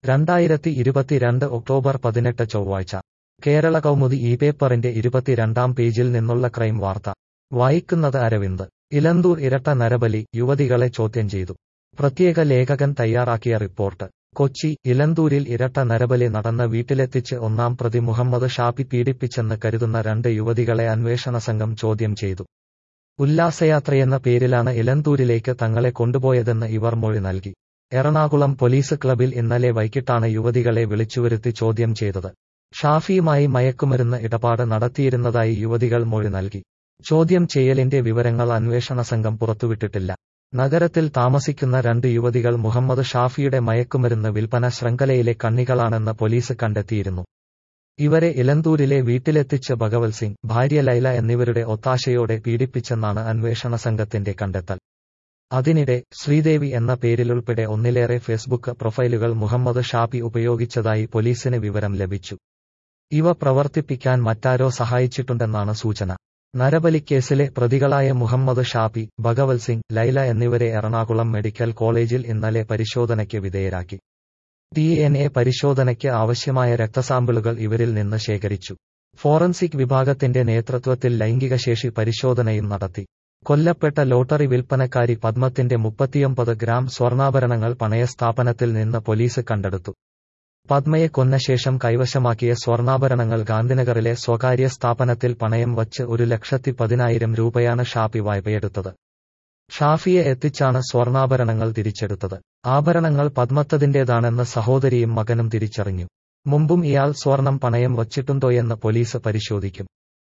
രണ്ടായിരത്തി ഇരുപത്തിരണ്ട് ഒക്ടോബർ പതിനെട്ട് ചൊവ്വാഴ്ച കേരള കൗമുദി ഈ പേപ്പറിന്റെ ഇരുപത്തിരണ്ടാം പേജിൽ നിന്നുള്ള ക്രൈം വാർത്ത വായിക്കുന്നത് അരവിന്ദ് ഇലന്തൂർ ഇരട്ട നരബലി യുവതികളെ ചോദ്യം ചെയ്തു പ്രത്യേക ലേഖകൻ തയ്യാറാക്കിയ റിപ്പോർട്ട് കൊച്ചി ഇലന്തൂരിൽ ഇരട്ട നരബലി നടന്ന വീട്ടിലെത്തിച്ച് ഒന്നാം പ്രതി മുഹമ്മദ് ഷാപ്പി പീഡിപ്പിച്ചെന്ന് കരുതുന്ന രണ്ട് യുവതികളെ അന്വേഷണ സംഘം ചോദ്യം ചെയ്തു ഉല്ലാസയാത്രയെന്ന പേരിലാണ് ഇലന്തൂരിലേക്ക് തങ്ങളെ കൊണ്ടുപോയതെന്ന് ഇവർ മൊഴി നൽകി എറണാകുളം പോലീസ് ക്ലബിൽ ഇന്നലെ വൈകിട്ടാണ് യുവതികളെ വിളിച്ചുവരുത്തി ചോദ്യം ചെയ്തത് ഷാഫിയുമായി മയക്കുമരുന്ന് ഇടപാട് നടത്തിയിരുന്നതായി യുവതികൾ മൊഴി നൽകി ചോദ്യം ചെയ്യലിന്റെ വിവരങ്ങൾ അന്വേഷണ സംഘം പുറത്തുവിട്ടിട്ടില്ല നഗരത്തിൽ താമസിക്കുന്ന രണ്ട് യുവതികൾ മുഹമ്മദ് ഷാഫിയുടെ മയക്കുമരുന്ന് വിൽപ്പന ശൃംഖലയിലെ കണ്ണികളാണെന്ന് പോലീസ് കണ്ടെത്തിയിരുന്നു ഇവരെ ഇലന്തൂരിലെ വീട്ടിലെത്തിച്ച് ഭഗവത് സിംഗ് ഭാര്യ ലൈല എന്നിവരുടെ ഒത്താശയോടെ പീഡിപ്പിച്ചെന്നാണ് അന്വേഷണ സംഘത്തിന്റെ കണ്ടെത്തൽ അതിനിടെ ശ്രീദേവി എന്ന പേരിലുൾപ്പെടെ ഒന്നിലേറെ ഫേസ്ബുക്ക് പ്രൊഫൈലുകൾ മുഹമ്മദ് ഷാഫി ഉപയോഗിച്ചതായി പോലീസിന് വിവരം ലഭിച്ചു ഇവ പ്രവർത്തിപ്പിക്കാൻ മറ്റാരോ സഹായിച്ചിട്ടുണ്ടെന്നാണ് സൂചന നരബലിക്കേസിലെ പ്രതികളായ മുഹമ്മദ് ഷാഫി ഭഗവത് സിംഗ് ലൈല എന്നിവരെ എറണാകുളം മെഡിക്കൽ കോളേജിൽ ഇന്നലെ പരിശോധനയ്ക്ക് വിധേയരാക്കി ഡി എൻ എ പരിശോധനയ്ക്ക് ആവശ്യമായ രക്തസാമ്പിളുകൾ ഇവരിൽ നിന്ന് ശേഖരിച്ചു ഫോറൻസിക് വിഭാഗത്തിന്റെ നേതൃത്വത്തിൽ ലൈംഗികശേഷി പരിശോധനയും നടത്തി കൊല്ലപ്പെട്ട ലോട്ടറി വിൽപ്പനക്കാരി പത്മത്തിന്റെ മുപ്പത്തിയൊമ്പത് ഗ്രാം സ്വർണ്ണാഭരണങ്ങൾ പണയസ്ഥാപനത്തിൽ നിന്ന് പോലീസ് കണ്ടെടുത്തു പത്മയെ കൊന്ന ശേഷം കൈവശമാക്കിയ സ്വർണ്ണാഭരണങ്ങൾ ഗാന്ധിനഗറിലെ സ്വകാര്യ സ്ഥാപനത്തിൽ പണയം വച്ച് ഒരു ലക്ഷത്തി പതിനായിരം രൂപയാണ് ഷാഫി വായ്പയെടുത്തത് ഷാഫിയെ എത്തിച്ചാണ് സ്വർണ്ണാഭരണങ്ങൾ തിരിച്ചെടുത്തത് ആഭരണങ്ങൾ പത്മത്തതിന്റേതാണെന്ന് സഹോദരിയും മകനും തിരിച്ചറിഞ്ഞു മുമ്പും ഇയാൾ സ്വർണം പണയം വച്ചിട്ടുണ്ടോയെന്ന് പോലീസ് പരിശോധിക്കും